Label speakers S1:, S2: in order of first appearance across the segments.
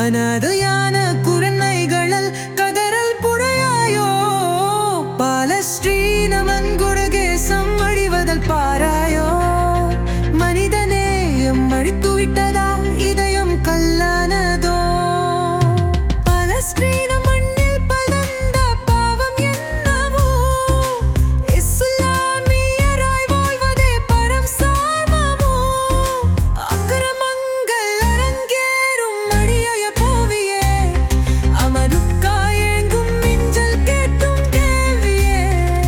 S1: அனாதையான குரணைகளல் கதறல் புழையாயோ பாலஸ்ரீனமன் குருகேசம் அழிவதல் பாராயோ மனிதனே மழித்து விட்டதா இதயம் கல்லானதோ பாலஸ்தீன மண்ணில் பலந்த பாவம் என்னவோ இஸ்லாமியராய் வாழ்வதே பரம் சாமமோ அக்கிரமங்கள் அரங்கேறும் அடியய போவியே அமருக்காய் ஏங்கும் மிஞ்சல் கேட்டும் கேள்வியே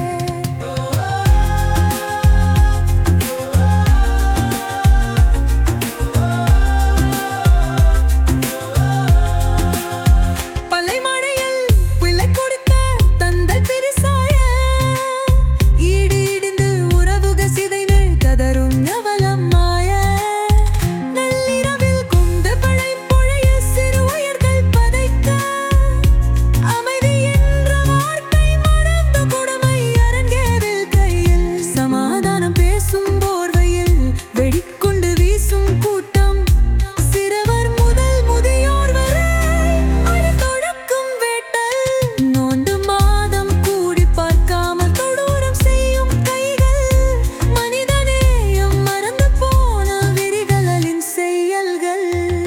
S1: பலைமழையில் பிள்ளை கொடுத்த தந்தை பெருசாய ஈடு இடிந்து உறவுக சிதைந்து கதரும் நவலம் மாய நள்ளிரவில் குந்த பழை பொழைய சிறு உயர்கள் பதைக்க அமைதி என்ற வார்த்தை மறந்து கொடுமை அரங்கேறில் கையில் சமாதானம் பேசும் போர்வையில் வெடிக்குண்டு வீசும் கூட்டம் சிறுவர் முதல் முதியோர் வரை அழுத்தொழுக்கும் வேட்டல் நோண்டு மாதம் கூடி பார்க்காமல் கொடூரம் செய்யும் கைகள் மனிதநேயம் மறந்து போன விரிகளின் செயல்கள்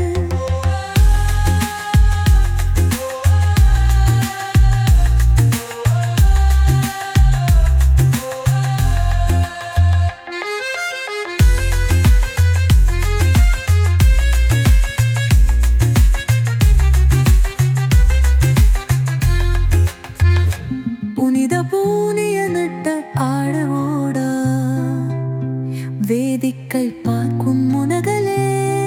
S1: புனித பூனிய நட்ட ஆழவோட வேதிக்கை பார்க்கும் முனகலே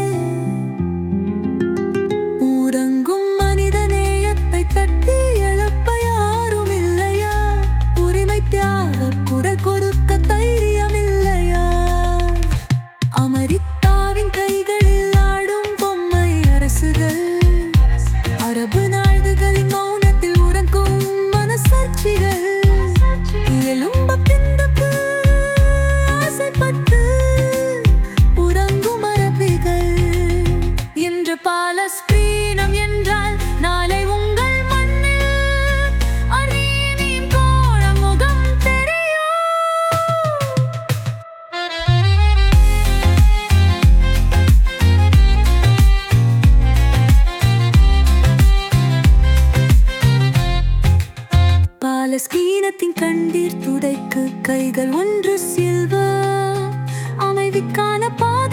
S1: ஊரங்கும் மனித நேயத்தை தட்டி எழுப்ப யாரும் இல்லையா உரிமை தியாக குரல் கொடுக்க தைரியம் இல்லையா அமெரிக்காவின் கைகளில் ஆடும் பொம்மை அரசுகள் அரபு நாடுகளின் மௌனத்தில் உறங்கும் மனசாட்சிகள் எலும்ப பிந்துக்கு ஆசைப்பட்டு உறங்கும் அரபிகள் இன்று பாலஸ்தீனம் என்றால் நாளை உங்கள் மண்ணில் அநீதியின் கோண முகம் தெரியும் பாலஸ்தீனத்தின் கண்டீர் துடைக்கு கைகள் ஒன்று செல்வ அமைதிக்கான பாதை